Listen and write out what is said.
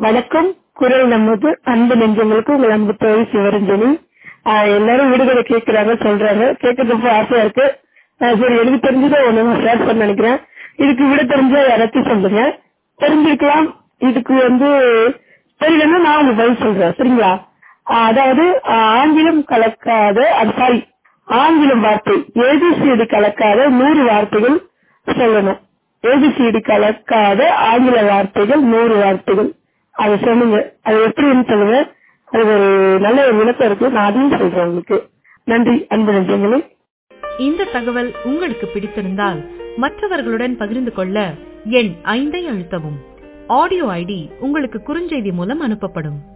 வணக்கம் குரல் நமது அன்பு நெஞ்சங்களுக்கு உங்கள் அன்பு தோழி சிவரஞ்சனி ஆஹ் எல்லாரும் விடுதலை கேட்கறாங்க சொல்றாங்க கேட்கறதுக்கு ஆசையா இருக்கு ஆஹ் சரி எனக்கு தெரிஞ்சதை ஒண்ணு நான் ஷேர் பண்ண நினைக்கிறேன் இதுக்கு விட தெரிஞ்சா யாராச்சும் சொல்லுங்க தெரிஞ்சிருக்கலாம் இதுக்கு வந்து தெரியலன்னா நான் உங்களுக்கு பதில் சொல்றேன் சரிங்களா ஆஹ் அதாவது ஆஹ் ஆங்கிலம் கலக்காத அது சாரி ஆங்கிலம் வார்த்தை ஏபிசிடி கலக்காத நூறு வார்த்தைகள் சொல்லணும் ஏபிசிடி கலக்காத ஆங்கில வார்த்தைகள் நூறு வார்த்தைகள் அதை சொல்லுங்க அது எப்படின்னு சொல்லுங்க அது ஒரு நல்ல ஒரு விளக்கம் இருக்கு நான் அதையும் சொல்றேன் உங்களுக்கு நன்றி அன்பு நெஞ்சங்களே இந்த தகவல் உங்களுக்கு பிடித்திருந்தால் மற்றவர்களுடன் பகிர்ந்து கொள்ள எண் ஐந்தை அழுத்தவும் ஆடியோ ஐடி உங்களுக்கு குறுஞ்செய்தி மூலம் அனுப்பப்படும்